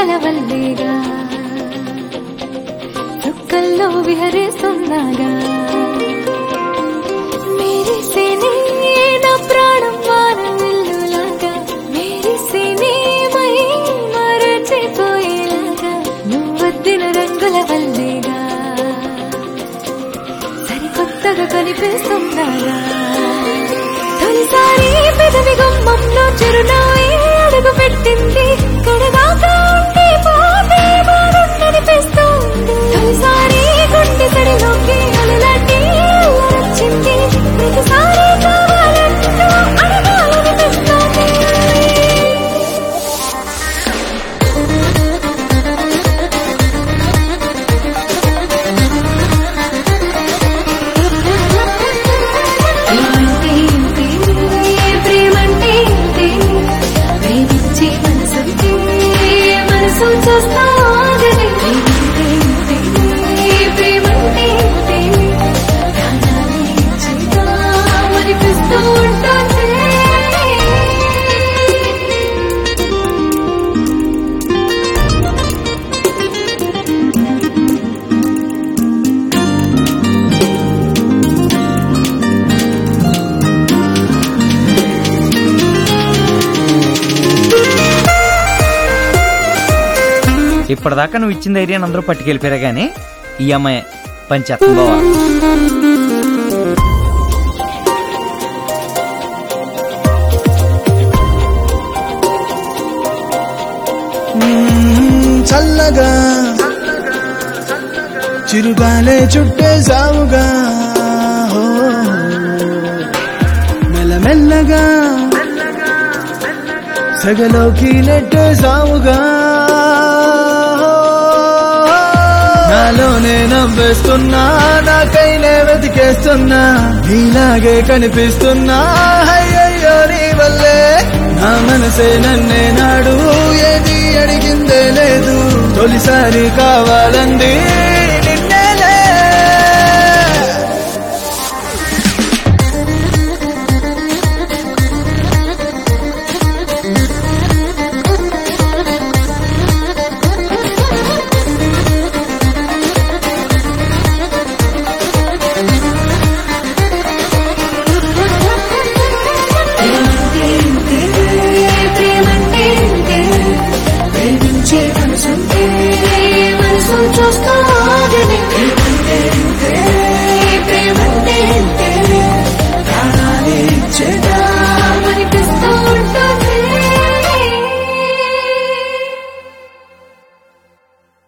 రంగుల వల్లేగా చుక్కల్లో విహరిస్తున్నాగా మెరిసేనే నా ప్రాణం వానవిల్లులాగా మెరిసేనే మై మరచిపోయేలాగా నువ్వద్దిన రంగుల వల్లేగా సరికొత్తగా కనిపిస్తున్నాగా తొలిసారి పెదవి గుమ్మంలో చిరునవ్వే అడుగు పెట్టింది కడదాకా ఉండి పోతే బాగుండనిపిస్తుంది తొలిసారి గుండె సడిలోకి అలలాంటి వచ్చింది ప్రతిసారి కావాలంటూ అడగాలనిపిస్తుంది ప్రేమంటే ఇంతే, ప్రేమంటే ఇంతే, ప్రేమించే మనసుంటే, మనసు చూస్తా ఆగదే. ప్రేమంటే ఇంతే, ప్రేమంటే ఇంతే, ప్రాణాలే ఇచ్చేద్దామనిపిస్తూ ఉంటుంది. ఇప్పటిదాకా నువ్వు ఇచ్చిన ధైర్యాన్ని అందరూ పట్టుకెళ్ళిపోయారు కానీ ఈ అమ్మాయి పంచేత్తం బావా చల్లగా చిరుగాలే చుట్టే సావుగా హో. మెల్లమెల్లగా సగలోకి నెట్టే సావుగా నాలోనే నవ్వేస్తున్నా నాకైనే వెతికేస్తున్నా నీలాగే కనిపిస్తున్నా అయ్యయ్యో నీ వల్లే నా మనసే నన్నే నాడు ఏది అడిగిందే లేదు తొలిసారి కావాలంది నిన్నేలే ప్రేమంటే ఇంతే, ప్రేమంటే ఇంతే, ప్రేమించే మనసుంటే, మనసు చూస్తా ఆగదే. ప్రేమంటే ఇంతే, ప్రేమంటే ఇంతే, ప్రాణాలే ఇచ్చేదా